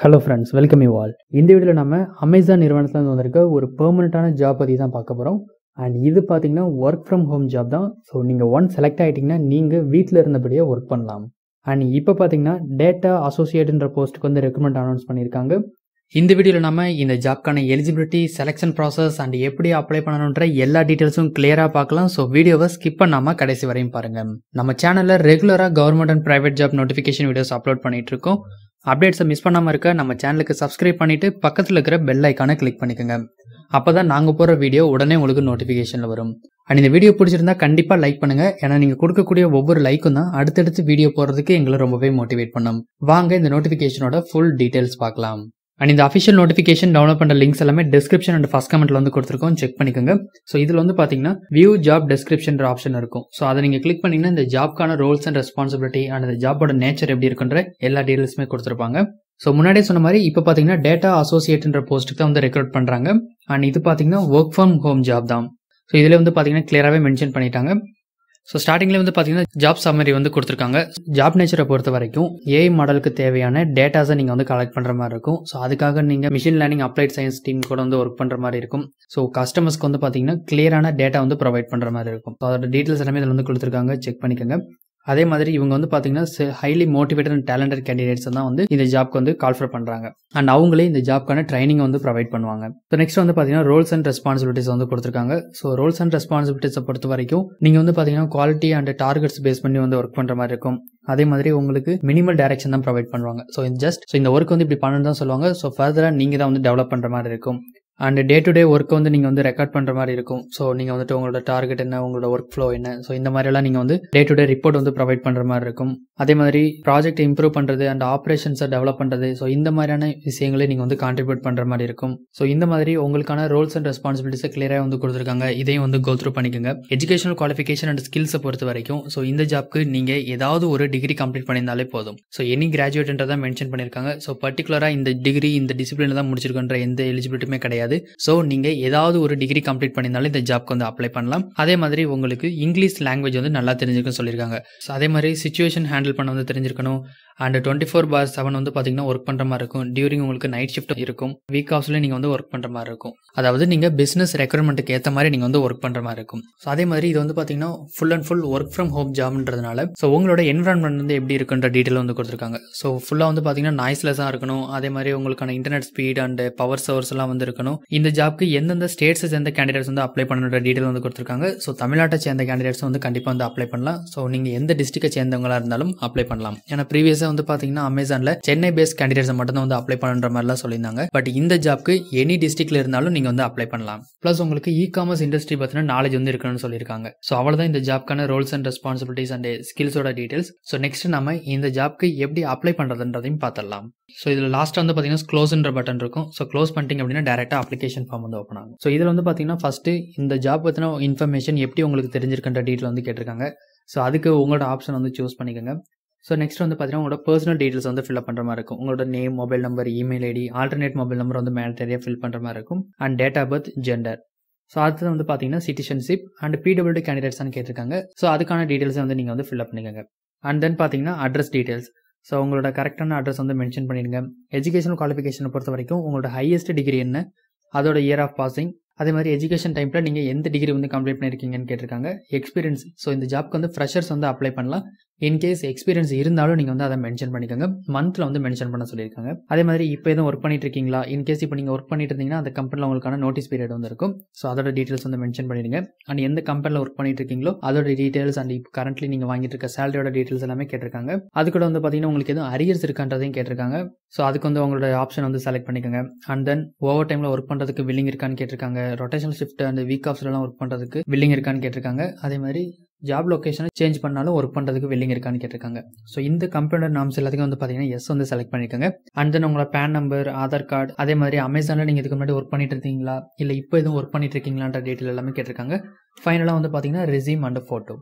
hello friends welcome you all இந்த வீடியோவில் நம்ம அமேசான் நிறுவனத்தில் வந்திருக்க ஒரு பெர்மனண்ட்டான ஜாப் பற்றி தான் பார்க்க போகிறோம் அண்ட் இது பார்த்தீங்கன்னா ஒர்க் ஃப்ரம் ஹோம் ஜாப் தான் ஸோ நீங்கள் ஒன் செலக்ட் ஆகிட்டிங்கன்னா நீங்கள் வீட்டில் இருந்தபடியே ஒர்க் பண்ணலாம் அண்ட் இப்போ பார்த்தீங்கன்னா டேட்டா அசோசியேட்ன்ற போஸ்ட்டுக்கு வந்து ரெக்ரூட்மெண்ட் அனௌன்ஸ் பண்ணியிருக்காங்க இந்த வீடியோவில் நம்ம இந்த ஜாப்க்கான எலிஜிபிலிட்டி செலெக்ஷன் ப்ராசஸ் அண்ட் எப்படி அப்ளை பண்ணணுன்ற எல்லா டீட்டெயில்ஸும் கிளியராக பார்க்கலாம் ஸோ வீடியோவை ஸ்கிப் பண்ணாமல் கடைசி வரையும் பாருங்கள் நம்ம சேனலில் ரெகுலராக government and private job notification videos upload பண்ணிட்டு இருக்கோம் அப்டேட்ஸை மிஸ் பண்ணாமல் இருக்க நம்ம சேனலுக்கு சப்ஸ்கிரைப் பண்ணிட்டு பக்கத்தில் இருக்கிற பெல் ஐக்கானை கிளிக் பண்ணிக்கோங்க அப்போ தான் நாங்கள் போகிற வீடியோ உடனே உங்களுக்கு நோட்டிஃபிகேஷனில் வரும் அண்ட் இந்த வீடியோ பிடிச்சிருந்தா கண்டிப்பாக லைக் பண்ணுங்கள் ஏன்னா நீங்கள் கொடுக்கக்கூடிய ஒவ்வொரு லைக்கும் தான் அடுத்தடுத்து வீடியோ போகிறதுக்கு எங்களை ரொம்பவே மோட்டிவேட் பண்ணும் வாங்க இந்த நோட்டிஃபிகேஷனோட ஃபுல் டீட்டெயில்ஸ் பார்க்கலாம் அண்ட் இந்த அஃபிஷியல் நோட்டிஃபிகேஷன் டவுன்லோட் பண்ணுற லிங்க்ஸ் எல்லாமே டிஸ்கிரிப்ஷன் அண்ட் ஃபஸ்ட் கமெண்ட்ல வந்து கொடுத்துருக்கோம் செக் பண்ணிக்கோங்க ஸோ இதில் வந்து பார்த்தீங்கன்னா வியூ ஜாப் டிஸ்கிரிப்ஷன் ஆப்ஷன் இருக்கும் ஸோ அதை நீங்கள் கிளிக் பண்ணீங்கன்னா இந்த ஜாப்க்கான ரோல்ஸ் அண்ட் ரெஸ்பான்சிபிலிட்டி அண்ட் இந்த ஜாபோட நேச்சர் எப்படி இருக்குன்ற எல்லா டீடைல்ஸுமே கொடுத்துருப்பாங்க ஸோ முன்னாடியே சொன்ன மாதிரி இப்போ பார்த்தீங்கன்னா டேட்டா அசோசியேட்ன்ற போஸ்ட்டுக்கு தான் வந்து ரெக்ரூட் பண்ணுறாங்க அண்ட் இது பார்த்தீங்கன்னா ஒர்க் ஃப்ரம் ஹோம் ஜாப் தான் ஸோ இதில் வந்து பார்த்தீங்கன்னா கிளியராகவே மென்ஷன் பண்ணிட்டாங்க ஸோ ஸ்டார்டிங்கில் வந்து பார்த்தீங்கன்னா ஜாப் சம்மரி வந்து கொடுத்துருக்காங்க ஜாப் நேச்சரை பொறுத்த வரைக்கும் ஏஐ மாடலுக்கு தேவையான டேட்டாஸை நீங்கள் வந்து கலெக்ட் பண்ணுற மாதிரி இருக்கும் ஸோ அதுக்காக நீங்கள் machine learning applied science team கூட வந்து ஒர்க் பண்ணுற மாதிரி இருக்கும் ஸோ கஸ்டமர்ஸ்க்கு வந்து பார்த்தீங்கன்னா கிளியரான டேட்டா வந்து ப்ரொவைட் பண்ணுற மாதிரி இருக்கும் ஸோ அதோட டீட்டெயில்ஸ் எல்லாமே இதில் வந்து கொடுத்துருக்காங்க செக் பண்ணிக்கோங்க அதே மாதிரி இவங்க வந்து பார்த்தீங்கன்னா highly motivated and talented candidates தான் வந்து இந்த ஜாப்க்கு வந்து கால்ஃபர் பண்ணுறாங்க அண்ட் அவங்களே இந்த ஜாப்க்கான ட்ரைனிங் வந்து ப்ரொவைட் பண்ணுவாங்க ஸோ நெக்ஸ்ட் வந்து பார்த்தீங்கன்னா ரோல்ஸ் அண்ட் ரெஸ்பான்சிபிலிட்டிஸ் வந்து கொடுத்துருக்காங்க ஸோ ரோல்ஸ் அண்ட் ரெஸ்பான்சிபிலிட்டிஸை பொறுத்த வரைக்கும் நீங்கள் வந்து பார்த்தீங்கன்னா குவாலிட்டி அண்ட் டார்கெட்ஸ் பேஸ் பண்ணி வந்து ஒர்க் பண்ணுற மாதிரி இருக்கும் அதே மாதிரி உங்களுக்கு மினிமல் டைரக்ஷன் தான் ப்ரொவைட் பண்ணுவாங்க ஸோ ஜஸ்ட் ஸோ இந்த ஒர்க் வந்து இப்படி பண்ணணும் தான் சொல்லுவாங்க ஸோ ஃபர்தராக நீங்கள் தான் வந்து டெவலப் பண்ணுற மாதிரி இருக்கும் அண்ட் டே டு டே ஒர்க்கை வந்து நீங்கள் வந்து ரெக்கார்ட் பண்ணுற மாதிரி இருக்கும் ஸோ நீங்கள் வந்துட்டு உங்களோட டார்கெட் என்ன உங்களோட ஒர்க் ஃப்ளோ என்ன ஸோ இந்த மாதிரிலாம் நீங்கள் வந்து டே டு டே ரிப்போர்ட் வந்து ப்ரொவைட் பண்ணுற மாதிரி இருக்கும் அதே மாதிரி ப்ராஜெக்ட் இம்ப்ரூவ் பண்ணுறது அண்ட் ஆப்ரேஷன்ஸை டெவலப் பண்ணுறது ஸோ இந்த மாதிரியான விஷயங்களை நீங்கள் வந்து கான்ட்ரிபியூட் பண்ணுற மாதிரி இருக்கும் ஸோ இந்த மாதிரி உங்களுக்கான ரோல்ஸ் அண்ட் ரெஸ்பான்சிபிலிட்டிஸை கிளியராக வந்து கொடுத்துருக்காங்க இதையும் வந்து கோ த்ரூ பண்ணிக்கோங்க எஜுகேஷனல் குவாலிஃபிகேஷன் அண்ட் ஸ்கில்ஸை பொறுத்த வரைக்கும் ஸோ இந்த ஜாப்க்கு நீங்கள் ஏதாவது ஒரு டிகிரி கம்ப்ளீட் பண்ணியிருந்தாலே போதும் ஸோ எனி கிராஜுவேட்ன்றதை மென்ஷன் பண்ணியிருக்காங்க ஸோ பர்டிகுலராக இந்த டிகிரி இந்த டிசிப்ளினில் தான் முடிச்சிருக்கன்ற எந்த எலிஜிபிலிட்டியுமே கிடையாது ஸோ நீங்கள் ஏதாவது ஒரு டிகிரி கம்ப்ளீட் பண்ணியிருந்தாலும் இந்த ஜாப்க்கு வந்து அப்ளை பண்ணலாம் அதே மாதிரி உங்களுக்கு இங்கிலீஷ் லாங்குவேஜ் வந்து நல்லா தெரிஞ்சிருக்குன்னு சொல்லியிருக்காங்க ஸோ அதே மாதிரி சுச்சுவேஷன் ஹேண்டில் பண்ண வந்து தெரிஞ்சிருக்கணும் and twenty four bar seven வந்து பார்த்தீங்கன்னா ஒர்க் பண்ணுற மாதிரி இருக்கும் டியூரிங் உங்களுக்கு நைட் ஷிஃப்ட் இருக்கும் வீக் ஆஃப்ஸ்ல நீங்கள் வந்து ஒர்க் பண்ணுற மாதிரி இருக்கும் அதாவது நீங்கள் பிஸ்னஸ் ரெக்குயர்மெண்ட்டுக்கு ஏற்ற மாதிரி நீங்கள் வந்து ஒர்க் பண்ணுற மாதிரி இருக்கும் ஸோ அதே மாதிரி இது வந்து பார்த்தீங்கன்னா full and full work from home ஜாப்ன்றதுனால ஸோ உங்களோட என்வரான்மெண்ட் வந்து எப்படி இருக்குன்ற டீட்டெயில் வந்து கொடுத்துருக்காங்க ஸோ ஃபுல்லாக வந்து பார்த்தீங்கன்னா நாய்ஸ்லெஸ்ஸாக இருக்கணும் அதே மாதிரி உங்களுக்கான internet speed and power source எல்லாம் வந்து இருக்கணும் இந்த ஜாப்க்கு எந்தெந்த ஸ்டேட்ஸை சேர்ந்த கேண்டிடேட்ஸ் வந்து அப்ளை பண்ணுற டீட்டெயில் வந்து கொடுத்துருக்காங்க ஸோ தமிழ்நாட்டை சேர்ந்த கேண்டிடேட்ஸ் வந்து கண்டிப்பாக வந்து அப்ளை பண்ணலாம் ஸோ நீங்கள் எந்த டிஸ்ட்ரிக்டை சேர்ந்தவங்களா இருந்தாலும் அப்ளை பண்ணலாம் ஏன்னா ப்ரீவியஸாக வந்து பார்த்தீங்கன்னா அமேசானில் சென்னை பேஸ்ட் கேண்டிடேட்ஸ் மட்டும் தான் வந்து அப்ளை பண்ணுற மாதிரிலாம் சொல்லியிருந்தாங்க பட் இந்த ஜாப்க்கு எனி டிஸ்ட்ரிக்ட்ல இருந்தாலும் நீங்கள் வந்து அப்ளை பண்ணலாம் ப்ளஸ் உங்களுக்கு இ காமர்ஸ் இண்டஸ்ட்ரி பற்றின நாலேஜ் வந்து இருக்கணும்னு சொல்லியிருக்காங்க ஸோ அவ்வளோதான் இந்த ஜாப்க்கான ரோல்ஸ் அண்ட் ரெஸ்பான்சிபிலிட்டிஸ் அண்ட் ஸ்கில்ஸோட டீட்டெயில்ஸ் ஸோ நெக்ஸ்ட் நம்ம இந்த ஜாப்க்கு எப்படி அப்ளை பண்ணுறதுன்றதையும் பார்த்துடலாம் ஸோ இதில் லாஸ்ட்டாக வந்து பார்த்தீங்கன்னா க்ளோஸ்ன்ற பட்டன் இருக்கும் ஸோ க்ளோஸ் பண்ணிட்டீங்க அப்படின்னா டேரெக்டாக அப்ளிகேஷன் ஃபார்ம் வந்து ஓப்பன் ஆகும் ஸோ இதில் வந்து பார்த்தீங்கன்னா ஃபஸ்ட்டு இந்த ஜாப் பற்றின இன்ஃபர்மேஷன் எப்படி உங்களுக்கு தெரிஞ்சிருக்கின்ற டீட்டெயில் வந்து கேட்டிருக்காங்க ஸோ அதுக்கு உங்களோட ஆப்ஷன் வந்து சூஸ் பண்ணிக்கோங்க ஸோ நெக்ஸ்ட் வந்து பார்த்தீங்கன்னா உங்களோட பர்சனல் டீட்டெயில்ஸ் வந்து ஃபில் பண்ணுற மாதிரி இருக்கும் உங்களோட name mobile number email ID alternate mobile number வந்து மேண்டரியாக ஃபில் பண்ணுற மாதிரி இருக்கும் and date of birth gender so அடுத்தது வந்து பார்த்தீங்கன்னா சிட்டிசன்ஷிப் அண்ட் பிடபிள்யூடி கேண்டிடேட்ஸ் கேட்டிருக்காங்க ஸோ அதுக்கான டீட்டெயில்ஸை வந்து நீங்கள் வந்து ஃபில் பண்ணிக்கோங்க அண்ட் தென் பார்த்தீங்கன்னா அட்ரஸ் டீட்டெயில்ஸ் ஸோ உங்களோட கரெக்டான அட்ரஸ் வந்து மென்ஷன் பண்ணிடுங்க எஜுகேஷனல் குவாலிஃபிகேஷனை பொறுத்த வரைக்கும் உங்களோட ஹையஸ்ட் டிகிரி என்ன அதோட இயர் ஆஃப் பாசிங் அதே மாதிரி எஜுகேஷன் டைமில் நீங்கள் எந்த டிகிரி வந்து கம்ப்ளீட் பண்ணியிருக்கீங்கன்னு கேட்டிருக்காங்க எக்ஸ்பீரியன்ஸ் ஸோ இந்த ஜாப்க்கு வந்து ஃப்ரெஷர்ஸ் வந்து அப்ளை பண்ணலாம் இன்கேஸ் எக்ஸ்பீரியன்ஸ் இருந்தாலும் நீங்கள் வந்து அதை மென்ஷன் பண்ணிக்கோங்க மந்த்தில் வந்து மென்ஷன் பண்ண சொல்லியிருக்காங்க அதே மாதிரி இப்போ எதுவும் ஒர்க் பண்ணிட்டு இருக்கீங்களா இன்கேஸ் இப்போ நீங்கள் ஒர்க் பண்ணிட்டு இருந்தீங்கன்னா அந்த கம்பெனியில் உங்களுக்கான நோட்டீஸ் பீரியட் வந்து இருக்கும் ஸோ அதோட டீட்டெயில்ஸ் வந்து மென்ஷன் பண்ணிடுங்க அண்ட் எந்த கம்பெனியில் ஒர்க் பண்ணிட்டு இருக்கீங்களோ அதோட டீட்டெயில்ஸ் அண்ட் இப்போ கரண்ட்லி நீங்கள் வாங்கிட்டு இருக்க சேலரியோட டீட்டெயில்ஸ் எல்லாமே கேட்டிருக்காங்க அது கூட வந்து பார்த்தீங்கன்னா உங்களுக்கு எதுவும் அரியர்ஸ் இருக்கான்றதையும் கேட்டிருக்காங்க ஸோ அதுக்கு வந்து உங்களோட ஆப்ஷன் வந்து செலக்ட் பண்ணிக்கோங்க அண்ட் தென் ஓவர் டைமில் ஒர்க் பண்ணுறதுக்கு வில்லிங் இருக்கான்னு கேட்டிருக்காங்க ரொட்டேஷனல் ஷிஃப்ட் அண்ட் வீக் ஆஃப்ஸ்லாம் ஒர்க் பண்ணுறதுக்கு வில்லிங் இருக்கான்னு கேட்டிருக்காங்க அதே மாதிரி ஜாப் லொக்கேஷனை சேஞ்ச் பண்ணாலும் ஒர்க் பண்ணுறதுக்கு வில்லிங் இருக்கான்னு கேட்டிருக்காங்க ஸோ இந்த கம்பெனியோட நாம்ஸ் எல்லாத்துக்கும் வந்து பார்த்தீங்கன்னா எஸ் வந்து செலக்ட் பண்ணிக்கோங்க அண்ட் தென் உங்களோட பேன் நம்பர் ஆதார் கார்டு அதே மாதிரி அமேசானில் நீங்கள் இதுக்கு முன்னாடி ஒர்க் பண்ணிட்டு இருக்கீங்களா இல்லை இப்போ எதுவும் ஒர்க் பண்ணிட்டு இருக்கீங்களான்ற டீட்டெயில் எல்லாமே கேட்டிருக்காங்க ஃபைனலாக வந்து பார்த்தீங்கன்னா ரெசியூம் அண்ட் ஃபோட்டோ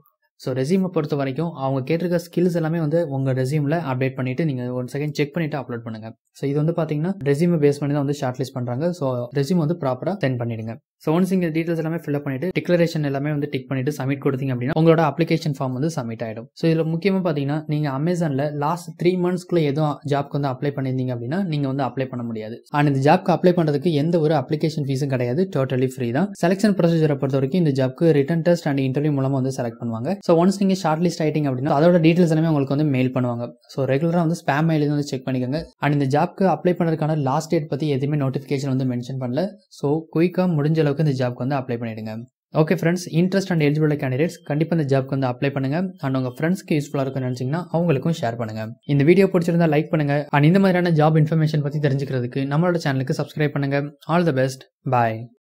ஸோ ரெசியூமை பொறுத்த வரைக்கும் அவங்க கேட்டிருக்க ஸ்கில்ஸ் எல்லாமே வந்து உங்கள் ரெசியூமில் அப்டேட் பண்ணிட்டு நீங்கள் ஒன் செகண்ட் செக் பண்ணிட்டு அப்லோட் பண்ணுங்க ஸோ இது வந்து பார்த்தீங்கன்னா ரெசியூமை பேஸ் பண்ணி தான் வந்து ஷார்ட் லிஸ்ட் பண்ணுறாங்க ஸோ ரெசியூம் வந்து ப்ராப்பராக சென்ட் பண்ணிடுங்க ஸோ ஒன்ஸ் இங்கே டீட்டெயில்ஸ் எல்லாமே ஃபில்அப் பண்ணிட்டு டிக்ளரேஷன் எல்லாமே வந்து டிக் பண்ணிட்டு சப்மிட் கொடுத்தீங்க அப்படின்னா உங்களோட அப்ளிகேஷன் ஃபார்ம் வந்து சப்மிட் ஆகிடும் ஸோ இதில் முக்கியமாக பார்த்தீங்கன்னா நீங்கள் அமேசானில் லாஸ்ட் த்ரீ மந்த்ஸ்க்குள்ள எதுவும் ஜாப்க்கு வந்து அப்ளை பண்ணியிருந்தீங்க அப்படின்னா நீங்கள் வந்து அப்ளை பண்ண முடியாது அண்ட் இந்த ஜாப்க்கு அப்ளை பண்ணுறதுக்கு எந்த ஒரு அப்ளிகேஷன் ஃபீஸும் கிடையாது டோட்டலி ஃப்ரீ தான் செலெக்ஷன் ப்ரொசீஜரை பொறுத்த வரைக்கும் இந்த ஜாப்க்கு ரிட்டன் டெஸ்ட் அண்ட் இன்டர்வியூ மூலமாக வந்து செலக்ட் பண்ணுவாங்க ஸோ ஒன்ஸ் நீங்கள் ஷார்ட் லிஸ்ட் ஆயிட்டீங்க அப்படின்னா அதோட டீட்டெயில்ஸ் எல்லாமே உங்களுக்கு வந்து மெயில் பண்ணுவாங்க ஸோ ரெகுலராக வந்து ஸ்பேம் மெயில் வந்து செக் பண்ணிக்கோங்க அண்ட் இந்த ஜாப்க்கு அப்ளை பண்ணுறதுக்கான லாஸ்ட் டேட் பற்றி எதுவுமே நோட்டிஃபிகேஷன் வந்து மென்ஷன் பண்ணல ஸோ குயிக்காக முடிஞ்ச அளவுக்கு இந்த ஜாப்க்கு வந்து அப்ளை பண்ணிடுங்க okay friends interest and eligible candidates கண்டிப்பாக இந்த ஜாப்க்கு வந்து அப்ளை பண்ணுங்க அண்ட் உங்கள் ஃப்ரெண்ட்ஸ்க்கு யூஸ்ஃபுல்லாக இருக்கும்னு நினச்சிங்கன்னா அவங்களுக்கும் ஷேர் பண்ணுங்க இந்த வீடியோ பிடிச்சிருந்தா லைக் பண்ணுங்க அண்ட் இந்த மாதிரியான ஜாப் இன்ஃபர்மேஷன் பற்றி தெரிஞ்சுக்கிறதுக்கு நம்மளோட சேனலுக்கு சப்ஸ்கிரைப் பண்ணுங்க ஆல் த பெஸ்ட் பாய்